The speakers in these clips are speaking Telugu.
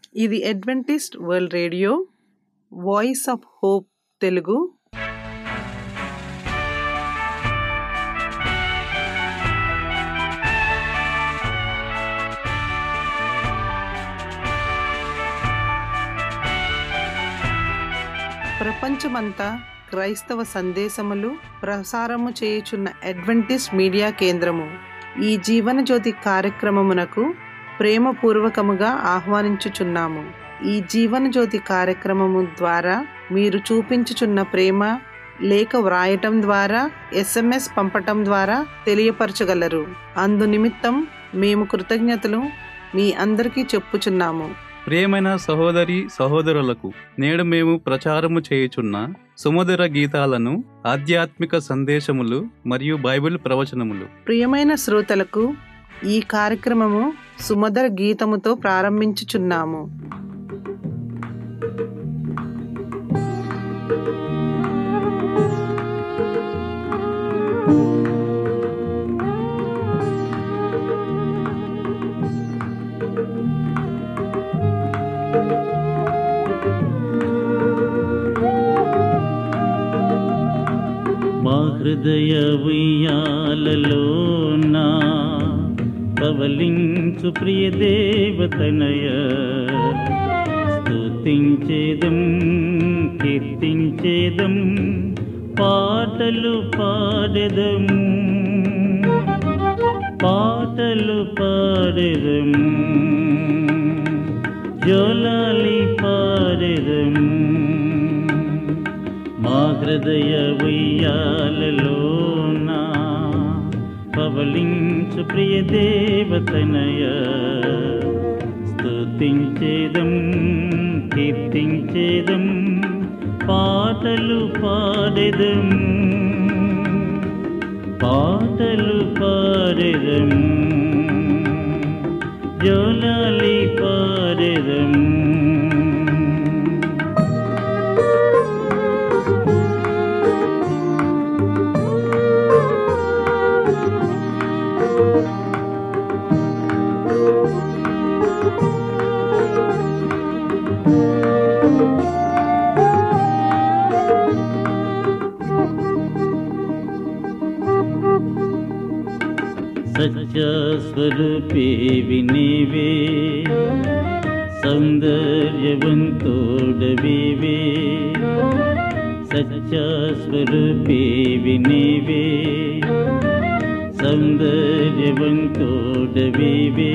ఇది Adventist World Radio Voice of Hope Telugu ప్రపంచమంతా క్రైస్తవ సందేశములు ప్రసారము చేయుచున్న అడ్వెంటిస్ట్ మీడియా కేంద్రము ఈ జీవన జ్యోతి కార్యక్రమమునకు ప్రేమపూర్వకముగా ఆహ్వానించుచున్నాము ఈ జీవన జ్యోతి కార్యక్రమము ద్వారా మీరు చూపించుచున్న ప్రేమ లేఖ వ్రాయటం ద్వారా ఎస్ఎంఎస్ పంపటం ద్వారా తెలియపరచగలరు అందు నిమిత్తం మేము కృతజ్ఞతలు మీ అందరికీ చెప్పుచున్నాము ప్రియమైన సహోదరి సహోదరులకు నేడు మేము ప్రచారము చేయుచున్న సుమధుర గీతాలను ఆధ్యాత్మిక సందేశములు మరియు బైబిల్ ప్రవచనములు ప్రియమైన శ్రోతలకు ఈ కార్యక్రమము సుమధుర గీతముతో ప్రారంభించుచున్నాము మా హృదయ ఉయ్యాలలోనా పవలించు ప్రియ దేవతనయ స్తుతించేదం కీర్తించేదం పాటలు పాడెదము పాటలు పాడెదము జోలాలి పాడెదము మా హృదయ ఉయ్యాలలోనా పవలించు ప్రియ దేవతనయ స్తుతించేదం కీర్తించేదం పాటలు పాడెదం పాటలు పాడెదం జోలాలి పాడెదం సత్యస్వరూపే వినివే సౌందర్యవంతోడవివే సత్యస్వరూపే వినివే సౌందర్యవంతోడవివే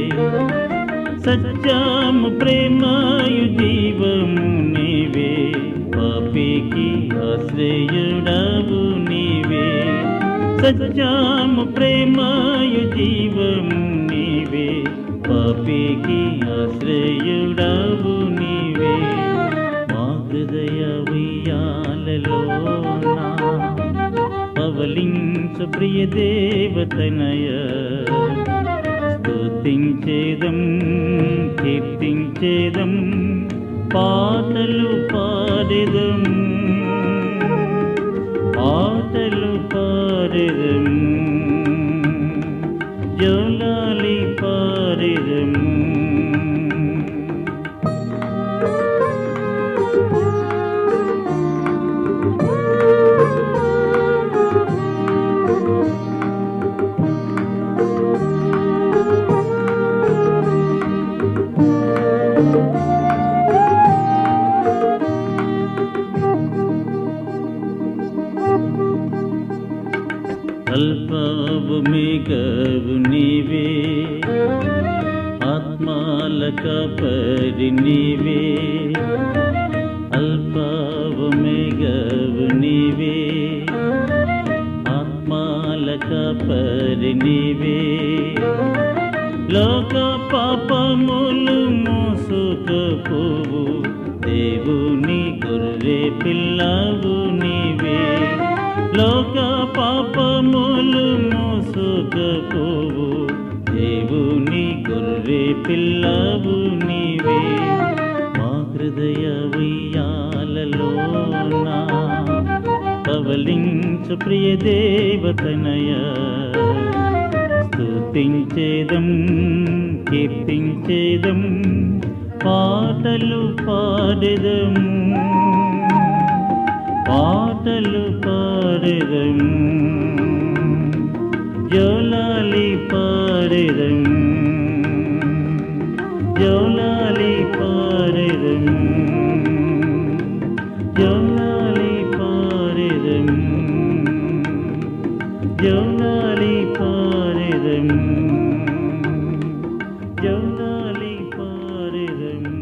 సత్యము ప్రేమాయు జీవము నీవే పాపికి ఆశ్రయుడవు నీవే సత్యము ప్రేమాయు జీవము నీవే పాపికి ఆశ్రయుడవు నీవే మా హృదయ ఉయ్యాలలోనా పవలించు ప్రియ దేవతనయ స్తుతించేదం కీర్తించేదం పాటలు పాడెదం పాటలు పాడెదం జోలాలి పాడెదం అల్పావు మేఘవు నీవే ఆత్మాలక పరి నీవే అల్పావు మేఘవు నీవే ఆత్మాలక పరి నీవే లోక పాపములు మోసుకపోవు దేవుని గొర్రె పిల్లవు నీవే లోక పాపములు మోసుకపోవు దేవుని గొర్రె పిల్లవు నీవే మా హృదయ ఉయ్యాలలోనా పవలించు ప్రియ దేవతనయ స్తుతించేదం కీర్తించేదం పాటలు పాడెదము పాటలు పాడెదము జోలాలి పాడెదము జోలాలి పాడెదము జోలాలి పాడెదము జోలాలి పాడెదము జోలాలి పాడెదము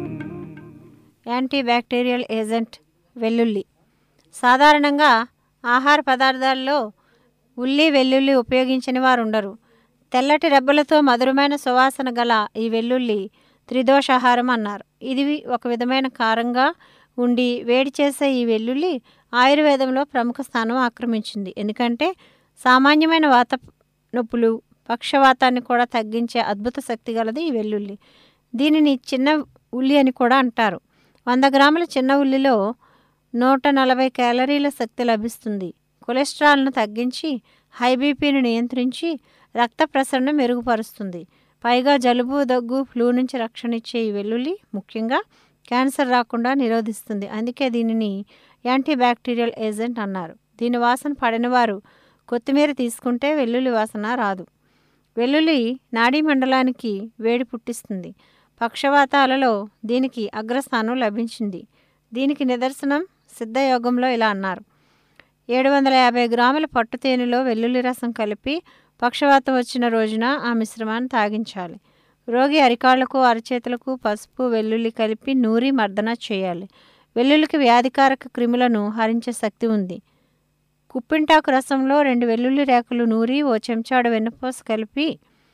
యాంటీ బ్యాక్టీరియల్ ఏజెంట్ వెల్లుల్లి సాధారణంగా ఆహార పదార్థాల్లో ఉల్లి వెల్లుల్లి ఉపయోగించని వారు ఉండరు తెల్లటి రెబ్బలతో మధురమైన సువాసన గల ఈ వెల్లుల్లి త్రిదోషాహారం అన్నారు ఇది ఒక విధమైన కారంగా ఉండి వేడి చేసే ఈ వెల్లుల్లి ఆయుర్వేదంలో ప్రముఖ స్థానం ఆక్రమించింది ఎందుకంటే సామాన్యమైన వాత నొప్పులు పక్షవాతాన్ని కూడా తగ్గించే అద్భుత శక్తి గలది ఈ వెల్లుల్లి దీనిని చిన్న ఉల్లి అని కూడా అంటారు వంద గ్రాముల చిన్న ఉల్లిలో నూట నలభై క్యాలరీల శక్తి లభిస్తుంది కొలెస్ట్రాల్ను తగ్గించి హై బీపీని నియంత్రించి రక్త ప్రసరణ మెరుగుపరుస్తుంది పైగా జలుబు దగ్గు ఫ్లూ నుంచి రక్షణ ఇచ్చే ఈ వెల్లుల్లి ముఖ్యంగా క్యాన్సర్ రాకుండా నిరోధిస్తుంది అందుకే దీనిని యాంటీ బ్యాక్టీరియల్ ఏజెంట్ అన్నారు దీని వాసన పడిన వారు కొత్తిమీర తీసుకుంటే వెల్లుల్లి వాసన రాదు వెల్లుల్లి నాడీ మండలానికి వేడి పుట్టిస్తుంది పక్షవాతాలలో దీనికి అగ్రస్థానం లభించింది దీనికి నిదర్శనం సిద్ధయోగంలో ఇలా అన్నారు ఏడు వందల యాభై గ్రాముల పట్టు తేనెలో వెల్లుల్లి రసం కలిపి పక్షవాతం వచ్చిన రోజున ఆ మిశ్రమాన్ని తాగించాలి రోగి అరికాళ్లకు అరచేతులకు పసుపు వెల్లుల్లి కలిపి నూరి మర్దన చేయాలి వెల్లుల్లికి వ్యాధికారక క్రిములను హరించే శక్తి ఉంది కుప్పింటాకు రసంలో రెండు వెల్లుల్లి రేకులు నూరి ఓ చెంచాడు వెన్నపూస కలిపి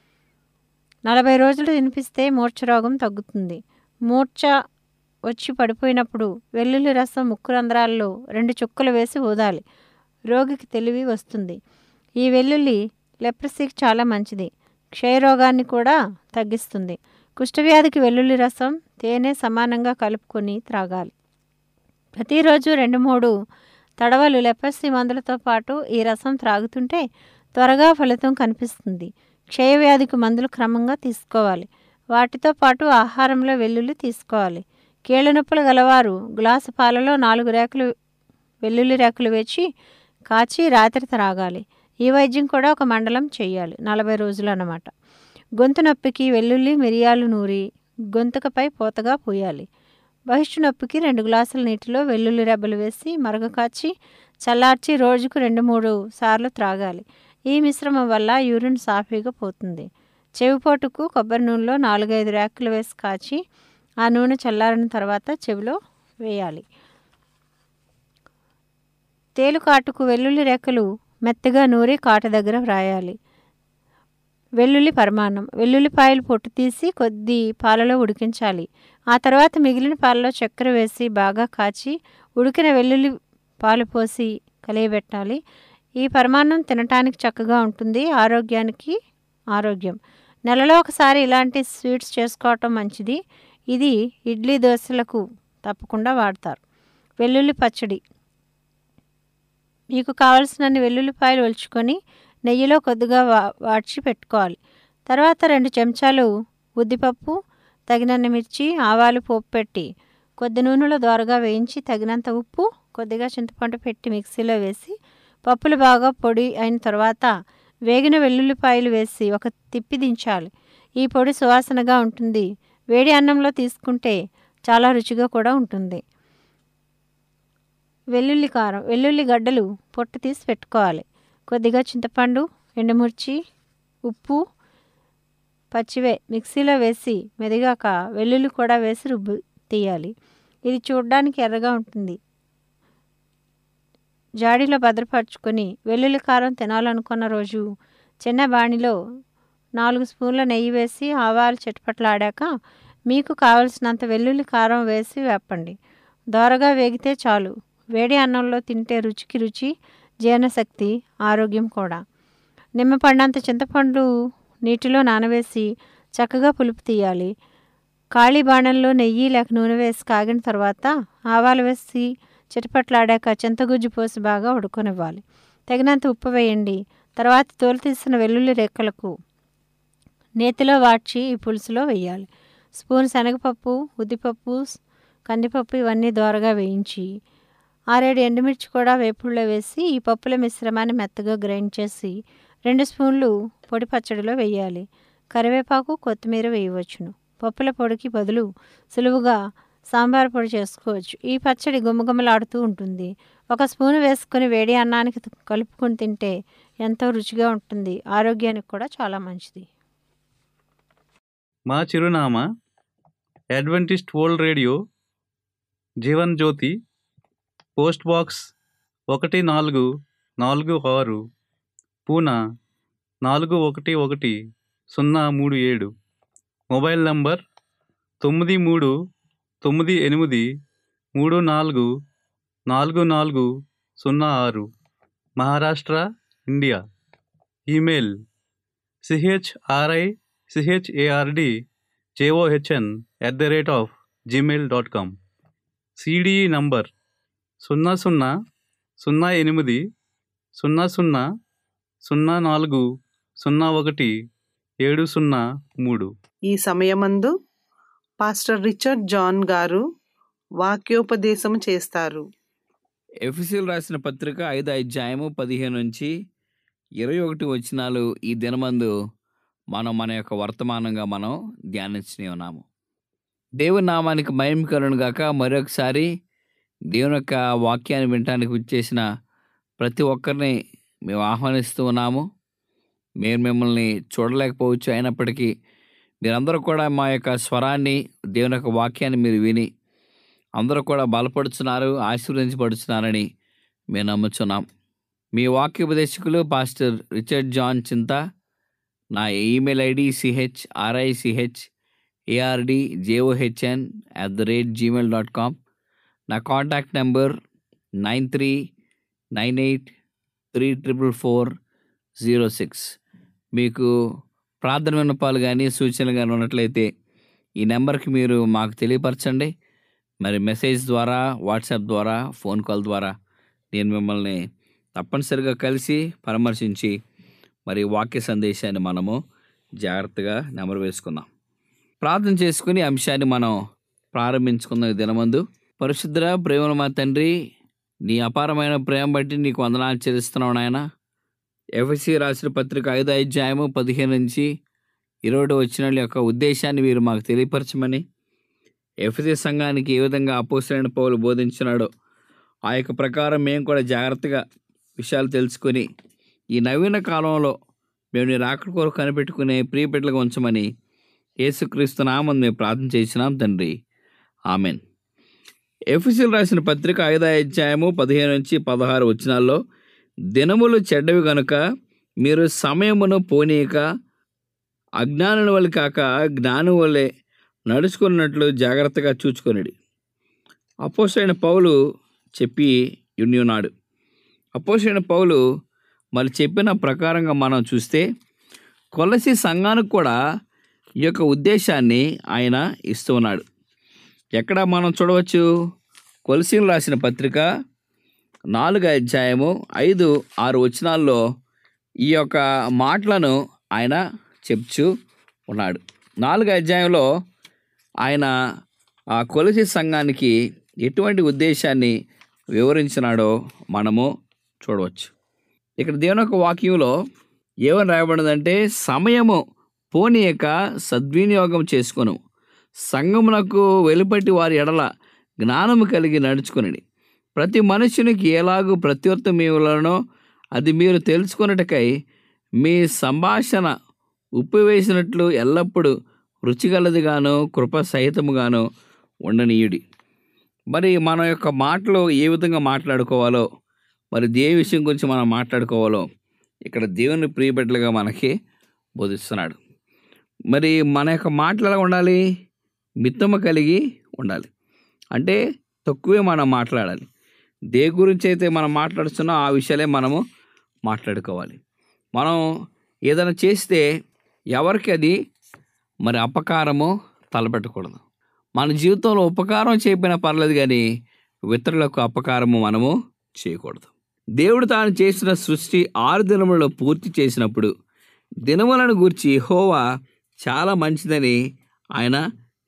నలభై రోజులు తినిపిస్తే మూర్ఛ రోగం తగ్గుతుంది మూర్ఛ వచ్చి పడిపోయినప్పుడు వెల్లుల్లి రసం ముక్కు రంధ్రాల్లో రెండు చుక్కలు వేసి ఊదాలి రోగికి తెలివి వస్తుంది ఈ వెల్లుల్లి లెప్రసీకి చాలా మంచిది క్షయరోగాన్ని కూడా తగ్గిస్తుంది కుష్ఠవ్యాధికి వెల్లుల్లి రసం తేనె సమానంగా కలుపుకొని త్రాగాలి ప్రతిరోజు రెండు మూడు తడవలు లెపర్సీ మందులతో పాటు ఈ రసం త్రాగుతుంటే త్వరగా ఫలితం కనిపిస్తుంది క్షయవ్యాధికి మందులు క్రమంగా తీసుకోవాలి వాటితో పాటు ఆహారంలో వెల్లుల్లి తీసుకోవాలి కీళ్ళ నొప్పులు గలవారు గ్లాసు పాలలో నాలుగు రేకులు వెల్లుల్లి రేకులు వేచి కాచి రాత్రి త్రాగాలి ఈ వైద్యం కూడా ఒక మండలం చేయాలి నలభై రోజులు అన్నమాట గొంతు నొప్పికి వెల్లుల్లి మిరియాలు నూరి గొంతుకపై పోతగా పోయాలి బహిష్టు నొప్పికి రెండు గ్లాసుల నీటిలో వెల్లుల్లి రెబ్బలు వేసి మరగ కాచి చల్లార్చి రోజుకు రెండు మూడు సార్లు త్రాగాలి ఈ మిశ్రమం వల్ల యూరిన్ సాఫీగా పోతుంది చెవిపోటుకు కొబ్బరి నూనెలో నాలుగైదు రేకులు వేసి కాచి ఆ నూనె చల్లారిన తర్వాత చెవిలో వేయాలి తేలుకాటుకు వెల్లుల్లి రెక్కలు మెత్తగా నూరి కాట దగ్గర వ్రాయాలి వెల్లుల్లి పరిమాణం వెల్లుల్లిపాయలు పొట్టు తీసి కొద్ది పాలలో ఉడికించాలి ఆ తర్వాత మిగిలిన పాలలో చక్కెర వేసి బాగా కాచి ఉడికిన వెల్లుల్లి పాలు పోసి కలియబెట్టాలి ఈ పరిమాణం తినటానికి చక్కగా ఉంటుంది ఆరోగ్యానికి ఆరోగ్యం నెలలో ఒకసారి ఇలాంటి స్వీట్స్ చేసుకోవటం మంచిది ఇది ఇడ్లీ దోశలకు తప్పకుండా వాడతారు వెల్లుల్లి పచ్చడి మీకు కావలసినన్ని వెల్లుల్లిపాయలు ఒలుచుకొని నెయ్యిలో కొద్దిగా వా వాడ్చి పెట్టుకోవాలి తర్వాత రెండు చెంచాలు ఉద్దిపప్పు తగినన్ని మిర్చి ఆవాలు పోపు పెట్టి కొద్ది నూనెలో దోరగా వేయించి తగినంత ఉప్పు కొద్దిగా చింతపండు పెట్టి మిక్సీలో వేసి పప్పులు బాగా పొడి అయిన తర్వాత వేగిన వెల్లుల్లిపాయలు వేసి ఒక తిప్పి దించాలి ఈ పొడి సువాసనగా ఉంటుంది వేడి అన్నంలో తీసుకుంటే చాలా రుచిగా కూడా ఉంటుంది వెల్లుల్లి కారం వెల్లుల్లి గడ్డలు పొట్టు తీసి పెట్టుకోవాలి కొద్దిగా చింతపండు ఎండుమిర్చి ఉప్పు పచ్చివే మిక్సీలో వేసి మెదిగాక వెల్లుల్లి కూడా వేసి రుబ్బు తీయాలి ఇది చూడడానికి ఎర్రగా ఉంటుంది జాడీలో భద్రపరచుకొని వెల్లుల్లి కారం తినాలనుకున్న రోజు చిన్న బాణిలో నాలుగు స్పూన్ల నెయ్యి వేసి ఆవాలు చిటపట్లాడాక మీకు కావలసినంత వెల్లుల్లి కారం వేసి వేపండి దోరగా వేగితే చాలు వేడి అన్నంలో తింటే రుచికి రుచి జీర్ణశక్తి ఆరోగ్యం కూడా నిమ్మపండంత చింతపండు నీటిలో నానవేసి చక్కగా పులుపు తీయాలి ఖాళీ బాణంలో నెయ్యి లేక నూనె వేసి కాగిన తర్వాత ఆవాలు వేసి చిటపట్లాడాక చింతగుజ్జు పోసి బాగా ఉడకనివ్వాలి తగినంత ఉప్పు వేయండి తర్వాత తోలు తీసిన వెల్లుల్లి రెక్కలకు నేతిలో వాడ్చి ఈ పులుసులో వేయాలి స్పూన్ శనగపప్పు ఉద్దిపప్పు కందిపప్పు ఇవన్నీ దోరగా వేయించి ఆరేడు ఎండుమిర్చి కూడా వేపుడులో వేసి ఈ పప్పుల మిశ్రమాన్ని మెత్తగా గ్రైండ్ చేసి రెండు స్పూన్లు పొడి పచ్చడిలో వేయాలి కరివేపాకు కొత్తిమీర వేయవచ్చును పప్పుల పొడికి బదులు సులువుగా సాంబార్ పొడి చేసుకోవచ్చు ఈ పచ్చడి గుమగుమలాడుతూ ఉంటుంది ఒక స్పూన్ వేసుకుని వేడి అన్నానికి తు- కలుపుకొని తింటే ఎంతో రుచిగా ఉంటుంది ఆరోగ్యానికి కూడా చాలా మంచిది మా చిరునామా Adventist World Radio Jeevan Jyoti post box ఒకటి నాలుగు నాలుగు ఆరు పూనా నాలుగు ఒకటి ఒకటి సున్నా మూడు ఏడు మొబైల్ నంబర్ తొమ్మిది మూడు తొమ్మిది ఎనిమిది మూడు నాలుగు నాలుగు నాలుగు సున్నా ఆరు Maharashtra India email C H R I C H A R D J O H N at the rate of Gmail dot com C D E number సున్నా సున్నా సున్నా ఎనిమిది సున్నా సున్నా సున్నా నాలుగు సున్నా ఒకటి ఏడు సున్నా మూడు ఈ సమయమందు పాస్టర్ రిచర్డ్ జాన్ గారు వాక్యోపదేశం చేస్తారు ఎఫ్ఎస్సీలు రాసిన పత్రిక ఐదు అధ్యాయము పదిహేను నుంచి ఇరవై ఒకటి వచనాలు ఈ దినమందు మనం మన యొక్క వర్తమానంగా మనం ధ్యానించనే ఉన్నాము దేవుని నామానికి మహిమ కలుగును గాక మరొకసారి దేవుని యొక్క వాక్యాన్ని వినటానికి వచ్చేసిన ప్రతి ఒక్కరిని మేము ఆహ్వానిస్తూ ఉన్నాము మేము మిమ్మల్ని చూడలేకపోవచ్చు అయినప్పటికీ మీరందరూ కూడా మా యొక్క స్వరాన్ని దేవుని యొక్క వాక్యాన్ని మీరు విని అందరూ కూడా బలపడుతున్నారు ఆశీర్వదించబడుతున్నారని మేము నమ్ముచున్నాం మీ వాక్యోపదేశకులు పాస్టర్ రిచర్డ్ జాన్ చింత నా email ID C H R I C H A R D J O H N at the rate Gmail dot com నా contact number nine three nine eight three triple four zero six మీకు ప్రార్థన విన్నపాలు కానీ సూచనలు కానీ ఉన్నట్లయితే ఈ నెంబర్కి మీరు మాకు తెలియపరచండి మరి మెసేజ్ ద్వారా వాట్సాప్ ద్వారా ఫోన్ కాల్ ద్వారా నేను మిమ్మల్ని తప్పనిసరిగా కలిసి పరామర్శించి మరి వాక్య సందేశాన్ని మనము జాగ్రత్తగా నెమరు వేసుకుందాం ప్రార్థన చేసుకుని ఈ అంశాన్ని మనం ప్రారంభించుకుందాం ఈ దినమందు పరిశుద్ధ ప్రేమల మా తండ్రి నీ అపారమైన ప్రేమ బట్టి నీకు వందనాలు చెల్లిస్తున్నావు నాయన ఎఫ్ఎస్సి రాసిన పత్రిక ఐదు అధ్యాయము పదిహేను నుంచి ఇరవై వచ్చిన యొక్క ఉద్దేశాన్ని మీరు మాకు తెలియపరచమని ఎఫ్ఎస్సి సంఘానికి ఏ విధంగా అపోసరైన పౌలు బోధించినాడో ఆ యొక్క ప్రకారం మేము కూడా జాగ్రత్తగా విషయాలు తెలుసుకొని ఈ నవీన కాలంలో మేము నీ రాకడ కొరకు కనిపెట్టుకునే ప్రియ బిడ్డలుగా ఉంచమని యేసుక్రీస్తు నామం మేము ప్రార్థన చేసినాం తండ్రి ఆమెన్ ఎఫ్ఎస్సీలు రాసిన పత్రిక ఐదో అధ్యాయము పదిహేను నుంచి పదహారు వచనాల్లో దినములు చెడ్డవి గనుక మీరు సమయమును పోనీయక అజ్ఞానుల వల్ల కాక జ్ఞానం వల్లే నడుచుకున్నట్లు జాగ్రత్తగా చూచుకొనిడి అపోసైన పౌలు చెప్పి ఉన్నాడు అపోసైన పౌలు మరి చెప్పిన ప్రకారంగా మనం చూస్తే కొలసి సంఘానికి కూడా ఈ యొక్క ఉద్దేశాన్ని ఆయన ఇస్తూ ఉన్నాడు ఎక్కడ మనం చూడవచ్చు కొలసీలు రాసిన పత్రిక నాలుగు అధ్యాయము ఐదు ఆరు వచనాల్లో ఈ యొక్క మాటలను ఆయన చెప్చూ ఉన్నాడు నాలుగు అధ్యాయంలో ఆయన ఆ కొలసి సంఘానికి ఎటువంటి ఉద్దేశాన్ని వివరించినాడో మనము చూడవచ్చు ఇక్కడ దేవుని యొక్క వాక్యంలో ఏమని రాయబడిందంటే సమయము పోనీయక సద్వినియోగం చేసుకొను సంగమునకు వెలుపటి వారి ఎడల జ్ఞానము కలిగి నడుచుకుని ప్రతి మనుషునికి ఎలాగూ ప్రత్యుత్తం ఇవ్వాలనో అది మీరు తెలుసుకొనుటకై మీ సంభాషణ ఉప్పు వేసినట్లు ఎల్లప్పుడూ రుచిగలదిగాను కృప సహితముగాను ఉండనీయుడి మరి మన యొక్క మాటలు ఏ విధంగా మాట్లాడుకోవాలో మరి ఏ విషయం గురించి మనం మాట్లాడుకోవాలో ఇక్కడ దేవుని ప్రియబిడ్డలుగా మనకి బోధిస్తున్నాడు మరి మన యొక్క మాటలు ఎలా ఉండాలి మిత్తమ కలిగి ఉండాలి అంటే తక్కువే మనం మాట్లాడాలి దే గురించి అయితే మనం మాట్లాడుతున్నాం ఆ విషయాలే మనము మాట్లాడుకోవాలి మనం ఏదైనా చేస్తే ఎవరికి అది మరి అపకారము తలపెట్టకూడదు మన జీవితంలో ఉపకారం చేయకపోయినా పర్లేదు కానీ ఇతరులకు అపకారము మనము చేయకూడదు దేవుడు తాను చేసిన సృష్టి ఆరు దినములలో పూర్తి చేసినప్పుడు దినములను గూర్చి హోవా చాలా మంచిదని ఆయన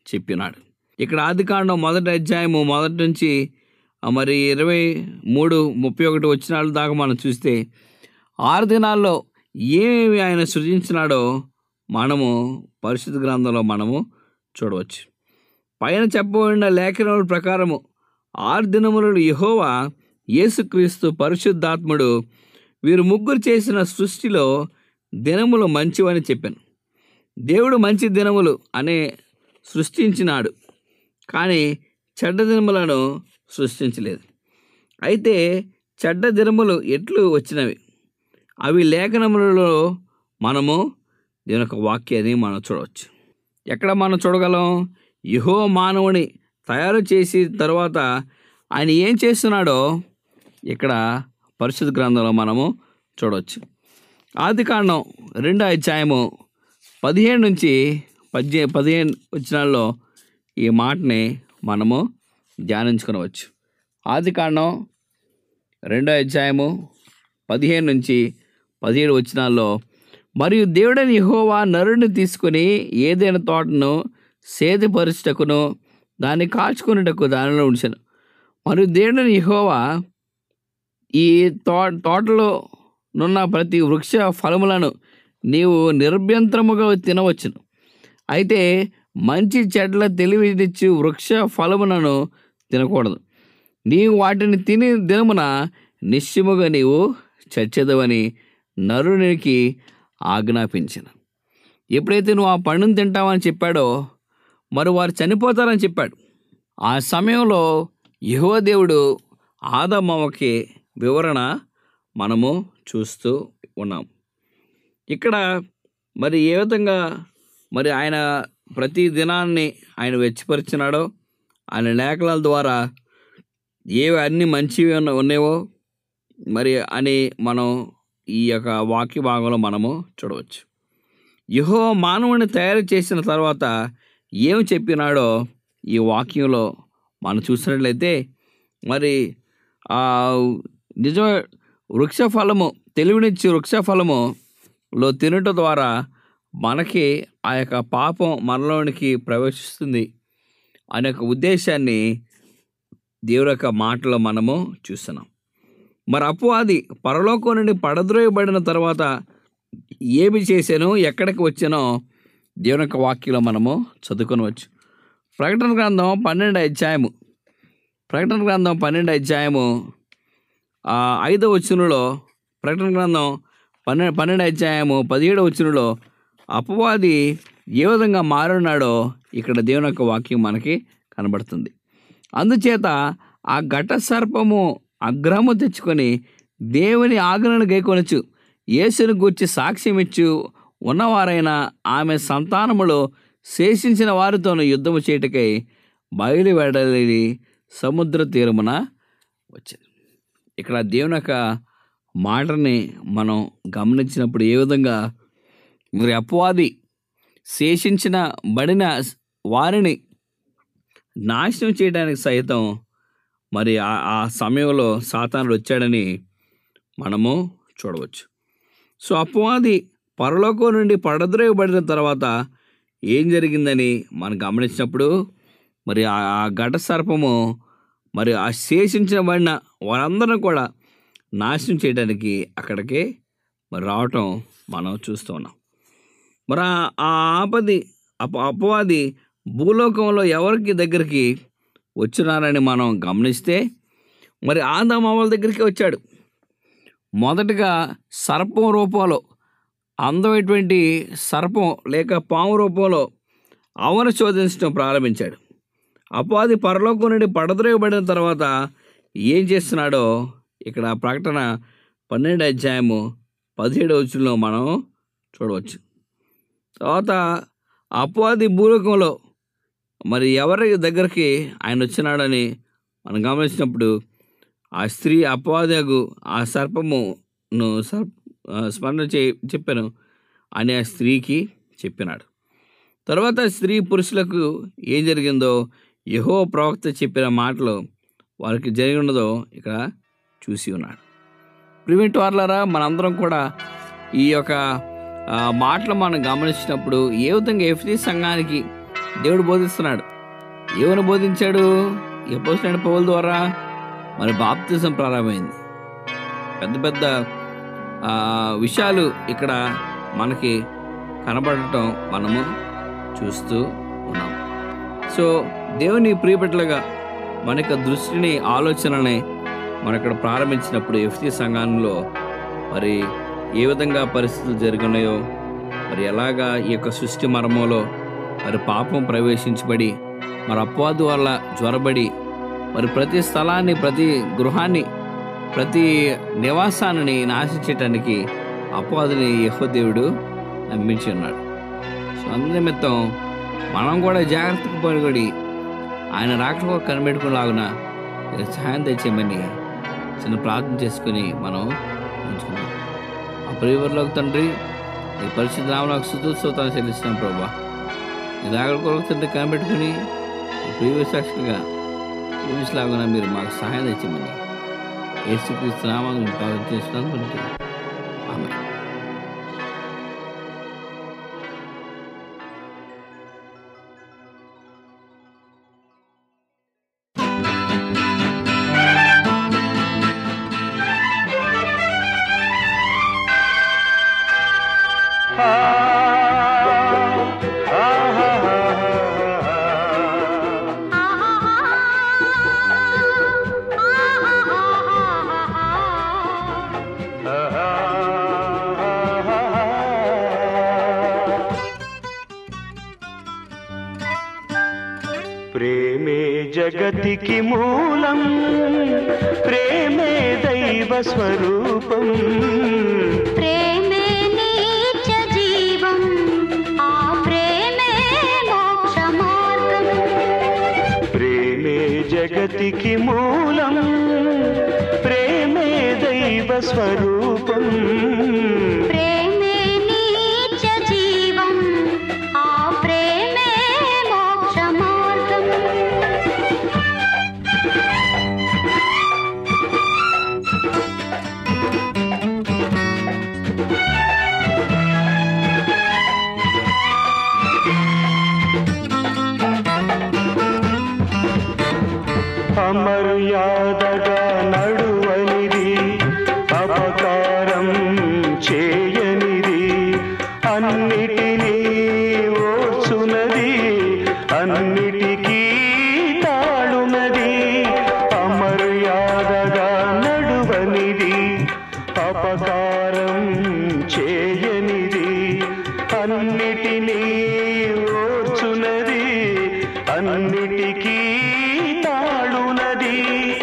చెప్పినాడు ఇక్కడ ఆదికాండం మొదటి అధ్యాయము మొదటి నుంచి ఆ, మరి ఇరవై మూడు ముప్పై ఒకటి వచ్చిన దాకా మనం చూస్తే ఆరు దినాల్లో ఏమేమి ఆయన సృజించినాడో మనము పరిశుద్ధ గ్రంథంలో మనము చూడవచ్చు పైన చెప్పబడిన లేఖనముల ప్రకారము ఆరు దినములలో యెహోవా యేసుక్రీస్తు పరిశుద్ధాత్ముడు వీరు ముగ్గురు చేసిన సృష్టిలో దినములు మంచివని చెప్పాను దేవుడు మంచి దినములు అనే సృష్టించినాడు కానీ చెడ్డ దినములను సృష్టించలేదు అయితే చెడ్డ దినములు ఎట్లు వచ్చినవి అవి లేఖనములలో మనము దీని యొక్క వాక్యాన్ని మనం చూడవచ్చు ఎక్కడ మనం చూడగలం యహో మానవుని తయారు చేసి తర్వాత ఆయన ఏం చేస్తున్నాడో ఇక్కడ పరిశుద్ధ గ్రంథంలో మనము చూడవచ్చు ఆది కాండం రెండో అధ్యాయము పదిహేను నుంచి పద్దె పదిహేను వచ్చినాల్లో ఈ మాటని మనము ధ్యానించుకునవచ్చు ఆది కాండం రెండో అధ్యాయము పదిహేను నుంచి పదిహేడు వచ్చినాల్లో మరియు దేవుడని యెహోవా నరుడిని తీసుకుని ఏదైనా తోటను సేదపరచుటకును దాన్ని కాచుకునేటకు దానిలో ఉంచాను మరియు దేవుడని యెహోవా ఈ తో తోటలో నున్న ప్రతి వృక్ష ఫలములను నీవు నిర్భ్యంతరముగా తినవచ్చును అయితే మంచి చెడ్ల తెలివినిచ్చు వృక్ష ఫలములను తినకూడదు నీవు వాటిని తిని దినమున నిశ్చయముగా నీవు చచ్చెదవని నరునికి ఆజ్ఞాపించిన ఎప్పుడైతే నువ్వు ఆ పండును తింటావని చెప్పాడో మరి వారు చనిపోతారని చెప్పాడు ఆ సమయంలో యహో దేవుడు ఆదమ్మకి వివరణ మనము చూస్తూ ఉన్నాం ఇక్కడ మరి ఏ విధంగా మరి ఆయన ప్రతి దినాన్ని ఆయన వెచ్చిపరిచినాడో ఆయన లేఖనాల ద్వారా ఏవి అన్ని మంచివి ఉన్న ఉన్నాయో మరి అని మనం ఈ యొక్క వాక్య భాగంలో మనము చూడవచ్చు యహో మానవుని తయారు చేసిన తర్వాత ఏం చెప్పినాడో ఈ వాక్యంలో మనం చూసినట్లయితే మరి ఆ నిజ వృక్ష ఫలము తెలివినిచ్చి వృక్ష ఫలము లో తినటం ద్వారా మనకి ఆ యొక్క పాపం మనలోనికి ప్రవేశిస్తుంది అనే ఒక ఉద్దేశాన్ని దేవుడి యొక్క మాటలో మనము చూస్తున్నాం మరి అపవాది పరలోకం నుండి పడద్రోయబడిన తర్వాత ఏమి చేశానో ఎక్కడికి వచ్చానో దేవుని యొక్క వాక్యంలో మనము చదువుకొనవచ్చు ప్రకటన గ్రంథం పన్నెండు అధ్యాయము ప్రకటన గ్రంథం పన్నెండు అధ్యాయము ఆ ఐదవ వచనంలో ప్రకటన గ్రంథం పన్నెండు పన్నెండు అధ్యాయము పదిహేడవ వచనంలో అపవాది ఏ విధంగా మారున్నాడో ఇక్కడ దేవుని యొక్క వాక్యం మనకి కనబడుతుంది అందుచేత ఆ ఘట సర్పము అగ్రహము తెచ్చుకొని దేవుని ఆజ్ఞను గైకొనచ్చు యేసుని గూర్చి సాక్ష్యం ఇచ్చు ఉన్నవారైన ఆమె సంతానములో శేషించిన వారితోనూ యుద్ధము చేయటకై బయలు వెడలి సముద్ర తీరమున వచ్చింది ఇక్కడ దేవుని యొక్క మాటని మనం గమనించినప్పుడు ఏ విధంగా మరి అపవాది శేషించిన బడిన వారిని నాశనం చేయడానికి సైతం మరి ఆ- ఆ సమయంలో సాతానుడు వచ్చాడని మనము చూడవచ్చు సో అపవాది పరలోకం నుండి పడద్రోయబడిన తర్వాత ఏం జరిగిందని మనం గమనించినప్పుడు మరి ఆ ఆ ఘట సర్పము మరి ఆ శేషించబడిన వారందరం కూడా నాశనం చేయడానికి అక్కడికి మరి రావటం మనం చూస్తూ ఉన్నాం మరి ఆ- ఆ ఆపది అప అపవాది భూలోకంలో ఎవరికి దగ్గరికి వచ్చినారని మనం గమనిస్తే మరి ఆదామావల దగ్గరికి వచ్చాడు మొదటగా సర్పం రూపంలో అందమైనటువంటి సర్పం లేక పాము రూపంలో అవను శోధించడం ప్రారంభించాడు అపాది పరలోకం నుండి పడద్రోయబడిన తర్వాత ఏం చేస్తున్నాడో ఇక్కడ ప్రకటన పన్నెండు అధ్యాయము పదిహేడు వచ్చులో మనం చూడవచ్చు తర్వాత అపవాది భూలోకంలో మరి ఎవరి దగ్గరికి ఆయన వచ్చినాడని మనం గమనించినప్పుడు ఆ స్త్రీ అపవాదకు ఆ సర్పమును సర్ప ఆ, స్మరణ చే చెప్పాను అని ఆ స్త్రీకి చెప్పినాడు తర్వాత స్త్రీ పురుషులకు ఏం జరిగిందో యహో ప్రవక్త చెప్పిన మాటలు వారికి జరిగి ఉన్నదో ఇక్కడ చూసి ఉన్నాడు ప్రివెంట్ వార్లరా మనందరం కూడా ఈ యొక్క ఆ, మాటలు మనం గమనించినప్పుడు ఏ విధంగా ఎఫ్టీ సంఘానికి దేవుడు బోధిస్తున్నాడు ఏమని బోధించాడు ఎప్పుడు పౌల ద్వారా మరి బాప్తిజం ప్రారంభమైంది పెద్ద పెద్ద ఆ, విషయాలు ఇక్కడ మనకి కనబడటం మనము చూస్తూ ఉన్నాం సో దేవుని ప్రియబిడ్డలుగా మన యొక్క దృష్టిని ఆలోచనని మనం ఇక్కడ ప్రారంభించినప్పుడు ఎఫ్సి సంఘంలో మరి ఏ విధంగా పరిస్థితులు జరిగినాయో మరి ఎలాగా ఈ యొక్క సృష్టి మర్మంలో మరి పాపం ప్రవేశించబడి మరి అపవాదు వల్ల జ్వరబడి మరి ప్రతి స్థలాన్ని ప్రతి గృహాన్ని ప్రతి నివాసాన్ని నాశించటానికి అపవాదిని యహోదేవుడు నమ్మించి ఉన్నాడు సో అందు నిమిత్తం మనం కూడా జాగ్రత్తగా పడుకొని ఆయన రాకపో కనిపెట్టుకునేలాగున సహాయం తెచ్చేయమని చిన్న ప్రార్థన చేసుకుని మనం ఉంచుకున్నాం ఆ ప్రియవర్లోకి తండ్రి ఈ పరిస్థితి నామలకు సుతోత్సవతాన్ని చెల్లిస్తున్నాం ప్రభా ఈ రాగల కొరకు తండ్రి కనిపెట్టుకుని ఈ ప్రియ సాక్షిగా ఊహించలాగున మీరు మాకు సహాయం తెచ్చమని ఏసుక్రీస్తు నామాన్ని ప్రార్థన చేస్తున్నాను ఆమె ప్రేమే జగతికి మూలం ప్రేమే దైవ స్వరూపం ప్రేమే నీచ జీవం ఆ ప్రేమే మోక్ష మార్గం ప్రేమే జగతికి మూలం ప్రేమే దైవ స్వరూపం ప్రేమే నీచ జీవం ఆ ప్రేమే మోక్ష మార్గం అమర్యాదగా నడువనిది అపకారం చేయనిది అన్నిటినీ ఓర్చునది అన్నిటికీ తాళునది అమర్యాదగా నడువనిది అపకారం చేయనిది అన్నిటినీ ఓర్చునది అన్నిటికీ తాళునది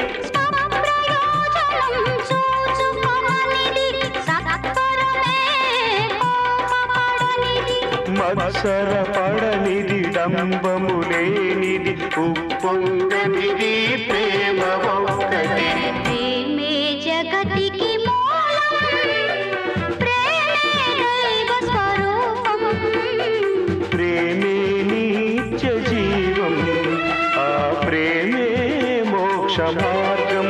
ప్రయోజనం చూచుకొననిది సత్వరమే కోపపడనిది మత్సర పడనిది డంబము లేనిది ఉప్పొంగనిది ప్రేమ ఒక్కటి ప్రేమే జగతికి మూలం ప్రేమే దైవ స్వరూపం ప్రేమే నిత్య జీవం ఆ ప్రేమే మోక్ష మార్గం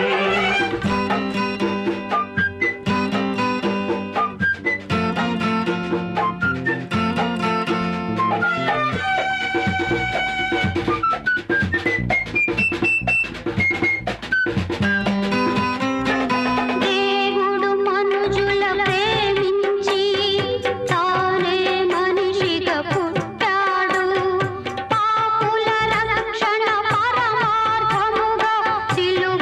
దేవుడు మనుజుల ప్రేమించి తానే మనిషిగా పుట్టాడు పాపుల రక్షణ పరమార్థముగా సిలువ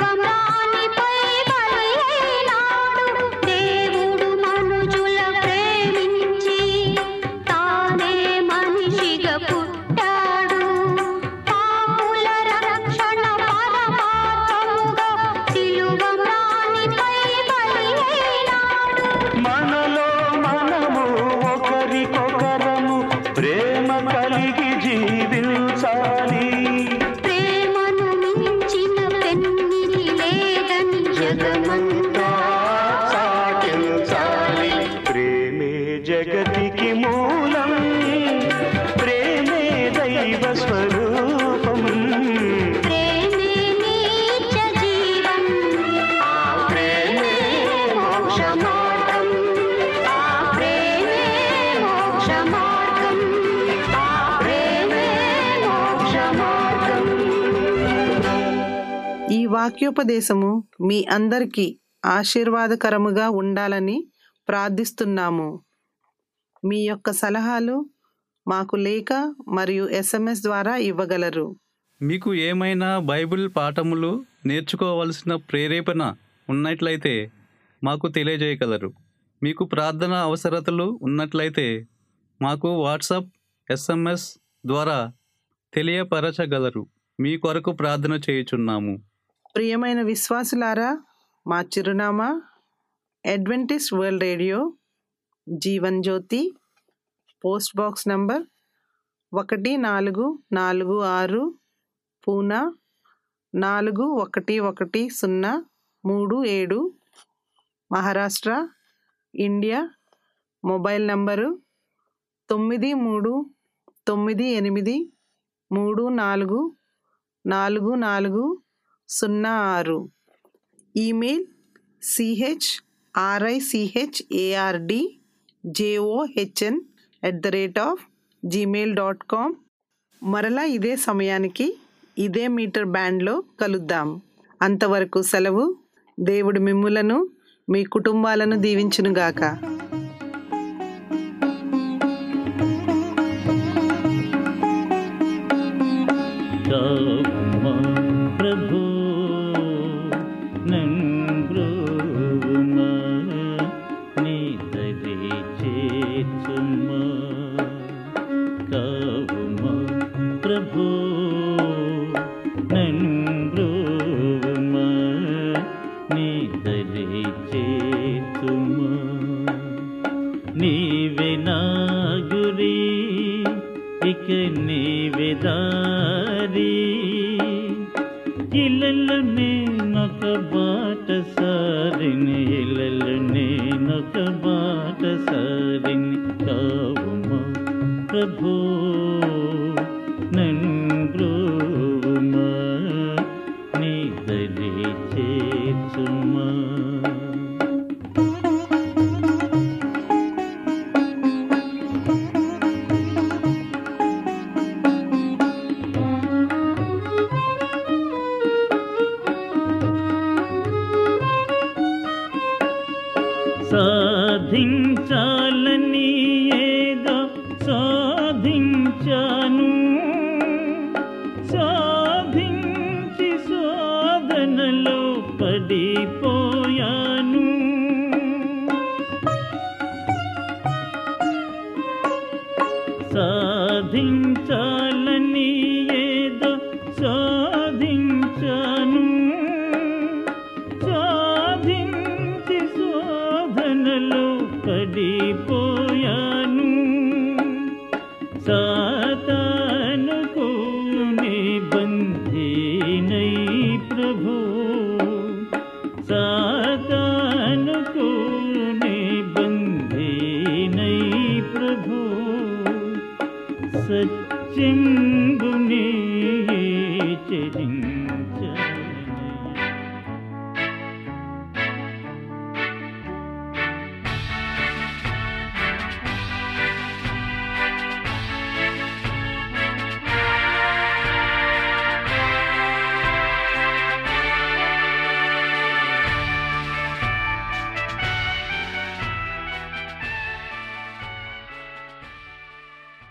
వాక్యోపదేశము మీ అందరికీ ఆశీర్వాదకరముగా ఉండాలని ప్రార్థిస్తున్నాము మీ యొక్క సలహాలు మాకు లేఖ మరియు ఎస్ఎంఎస్ ద్వారా ఇవ్వగలరు మీకు ఏమైనా బైబిల్ పాఠములు నేర్చుకోవలసిన ప్రేరేపణ ఉన్నట్లయితే మాకు తెలియజేయగలరు మీకు ప్రార్థన అవసరతలు ఉన్నట్లయితే మాకు వాట్సాప్ ఎస్ఎంఎస్ ద్వారా తెలియపరచగలరు మీ కొరకు ప్రార్థన చేయుచున్నాము ప్రియమైన విశ్వాసులారా మా చిరునామా Adventist World Radio Jeevan Jyoti post box number ఒకటి నాలుగు నాలుగు ఆరు పూనా నాలుగు ఒకటి ఒకటి సున్నా మూడు ఏడు మహారాష్ట్ర ఇండియా మొబైల్ నంబరు తొమ్మిది మూడు తొమ్మిది ఎనిమిది మూడు నాలుగు నాలుగు నాలుగు సున్నా ఆరు email C H R I C H A R D J O H N at the rate of Gmail dot com మరలా ఇదే సమయానికి ఇదే మీటర్ బ్యాండ్లో కలుద్దాం అంతవరకు సెలవు దేవుడు మిమ్ములను మీ కుటుంబాలను దీవించునుగాక కావుమా ప్రభు నంబ్రోవుమా నీ దరి చేర్చుమా కావుమా ప్రభు నంబ్రోవుమా నీ దరి చేర్చుమా నీవే నా గురి ఇక నీవే దారి ఇళ్ళల్లో నేనొక బాట సారిని ఇళ్ళల్లో నేనొక బాట సారిని కావుమా ప్రభు నంబ్రోమా నీ దరి చేర్చుమా సాధించాలని ఏదో సాధించాను సాధించి శోధనలో పడిపోయాను సాధించాలని ఏదో సాధించాను సాధించి శోధనలో పడిపోయాను సాతానుకు నిబంధినై ప్రభు సాతానుకు నిబంధినై ప్రభు సత్యంగునే చెరించాను